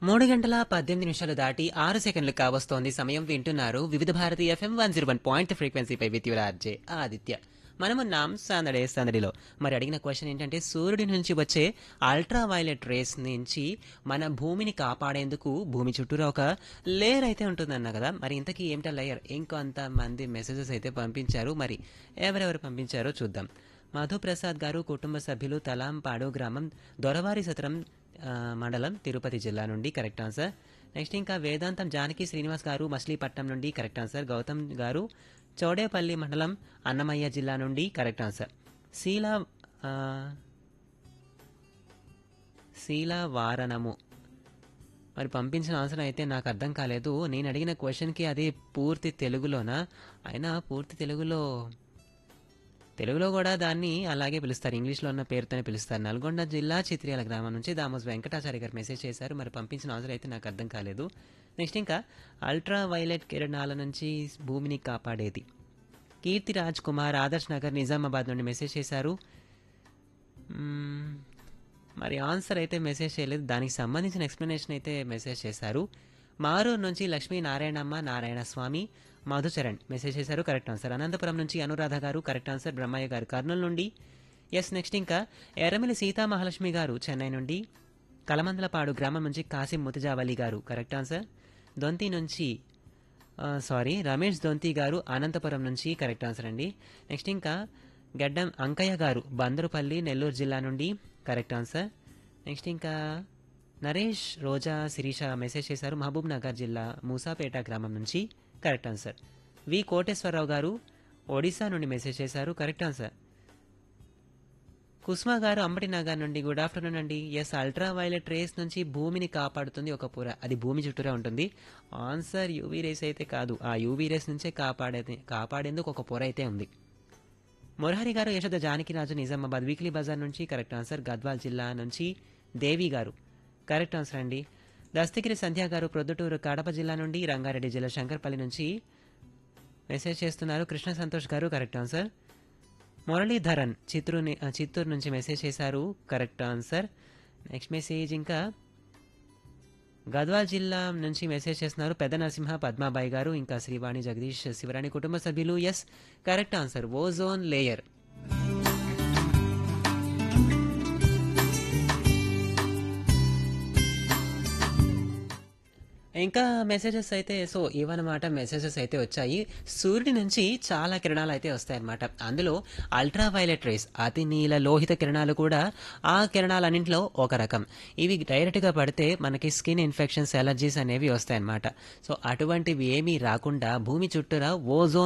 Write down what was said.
మూడు గంటల పద్దెనిమిది నిమిషాలు దాటి ఆరు సెకండ్లు కావస్తోంది సమయం వింటున్నారు Vividh Bharati FM one zero one point ఫ్రీక్వెన్సీపై విత్ యువర్ ఆర్జే ఆదిత్య మనమున్నాం సందడే సందడిలో మరి అడిగిన క్వశ్చన్ ఏంటంటే సూర్యుడి నుంచి వచ్చే అల్ట్రా వైలెట్ రేస్ నుంచి మన భూమిని కాపాడేందుకు భూమి చుట్టూరా ఒక లేయర్ అయితే ఉంటుందన్న కదా మరి ఇంతకీ ఏమిటా లేయర్ ఇంకొంత మంది మెసేజెస్ అయితే పంపించారు మరి ఎవరెవరు పంపించారో చూద్దాం మధుప్రసాద్ గారు కుటుంబ సభ్యులు తలాంపాడు గ్రామం దొరవారి సత్రం ఆ, మండలం తిరుపతి జిల్లా నుండి కరెక్ట్ ఆన్సర్ నెక్స్ట్ ఇంకా వేదాంతం జానకి శ్రీనివాస్ గారు మచిలీపట్నం నుండి కరెక్ట్ ఆన్సర్ గౌతమ్ గారు చౌడేపల్లి మండలం అన్నమయ్య జిల్లా నుండి కరెక్ట్ ఆన్సర్ శీలా ఆ, శీలా వారణము మరి పంపించిన ఆన్సర్ అయితే నాకు అర్థం కాలేదు నేను అడిగిన క్వశ్చన్కి అది పూర్తి తెలుగులోనా అయినా పూర్తి తెలుగులో తెలుగులో కూడా దాన్ని అలాగే పిలుస్తారు ఇంగ్లీష్లో ఉన్న పేరుతోనే పిలుస్తారు నల్గొండ జిల్లా చిత్రియాల గ్రామం నుంచి దామోస్ వెంకటాచారి గారు మెసేజ్ చేశారు మరి పంపించిన ఆన్సర్ అయితే నాకు అర్థం కాలేదు నెక్స్ట్ ఇంకా అల్ట్రా వైలెట్ కిరణాల నుంచి భూమిని కాపాడేది కీర్తి రాజ్ కుమార్ ఆదర్శ్ నగర్ నిజామాబాద్ నుండి మెసేజ్ చేశారు మ్మ్, మరి ఆన్సర్ అయితే మెసేజ్ చేయలేదు దానికి సంబంధించిన ఎక్స్ప్లెనేషన్ అయితే మెసేజ్ చేశారు మారూరు నుంచి లక్ష్మీ నారాయణమ్మ నారాయణ స్వామి మధుచరణ్ మెసేజ్ చేశారు కరెక్ట్ ఆన్సర్ అనంతపురం నుంచి అనురాధ గారు కరెక్ట్ ఆన్సర్ బ్రహ్మయ్య గారు కర్నూలు నుండి ఎస్ నెక్స్ట్ ఇంకా ఎర్రమిలి సీతామహాలక్ష్మి గారు చెన్నై నుండి కలమందలపాడు గ్రామం నుంచి కాసిం ముతిజావలి గారు కరెక్ట్ ఆన్సర్ దొంతి నుంచి ఆ, సారీ రమేష్ దొంతి గారు అనంతపురం నుంచి కరెక్ట్ ఆన్సర్ అండి నెక్స్ట్ ఇంకా గడ్డం అంకయ్య గారు బందరుపల్లి నెల్లూరు జిల్లా నుండి కరెక్ట్ ఆన్సర్ నెక్స్ట్ ఇంకా నరేష్ రోజా శిరీష మెసేజ్ చేశారు మహబూబ్ నగర్ జిల్లా మూసాపేట గ్రామం నుంచి కరెక్ట్ ఆన్సర్ వి కోటేశ్వరరావు గారు ఒడిశా నుండి మెసేజ్ చేశారు కరెక్ట్ ఆన్సర్ కుస్మా గారు అంబటి నగర్ నుండి గుడ్ ఆఫ్టర్నూన్ అండి ఎస్ అల్ట్రా వైలెట్ రేస్ నుంచి భూమిని కాపాడుతుంది ఒక పొర అది భూమి చుట్టూరే ఉంటుంది ఆన్సర్ యూవీ రేస్ అయితే కాదు ఆ యూవీ రేస్ నుంచే కాపాడే కాపాడేందుకు ఒక పొర అయితే ఉంది మురహరి గారు యశోద జానకిరాజు నిజామాబాద్ వీక్లీ బజార్ నుంచి కరెక్ట్ ఆన్సర్ గద్వాల్ జిల్లా నుంచి దేవి గారు కరెక్ట్ ఆన్సర్ అండి దస్తగిరి సంధ్య గారు ప్రొద్దుటూరు కడప జిల్లా నుండి రంగారెడ్డి జిల్లా శంకర్పల్లి నుంచి మెసేజ్ చేస్తున్నారు కృష్ణ సంతోష్ గారు కరెక్ట్ ఆన్సర్ మురళీధరన్ చిత్తూరు ని- ఆ, చిత్తూరు నుంచి మెసేజ్ చేశారు కరెక్ట్ ఆన్సర్ నెక్స్ట్ మెసేజ్ ఇంకా గద్వాల్ జిల్లా నుంచి మెసేజ్ చేస్తున్నారు పెద్ద నరసింహ పద్మాబాయి గారు ఇంకా శ్రీవాణి జగదీష్ శివరాణి కుటుంబ సభ్యులు yes correct answer ozone layer ఇంకా మెసేజెస్ అయితే సో ఇవన్నమాట మెసేజెస్ అయితే వచ్చాయి సూర్యుడి నుంచి చాలా కిరణాలు అయితే వస్తాయన్నమాట అందులో అల్ట్రా వైలెట్ రేస్ అతి నీల లోహిత కిరణాలు కూడా ఆ కిరణాలన్నింటిలో ఒక రకం ఇవి డైరెక్ట్గా పడితే మనకి స్కిన్ ఇన్ఫెక్షన్స్ ఎలర్జీస్ అనేవి వస్తాయన్నమాట సో అటువంటివి ఏమీ రాకుండా భూమి చుట్టూరా ఓజోన్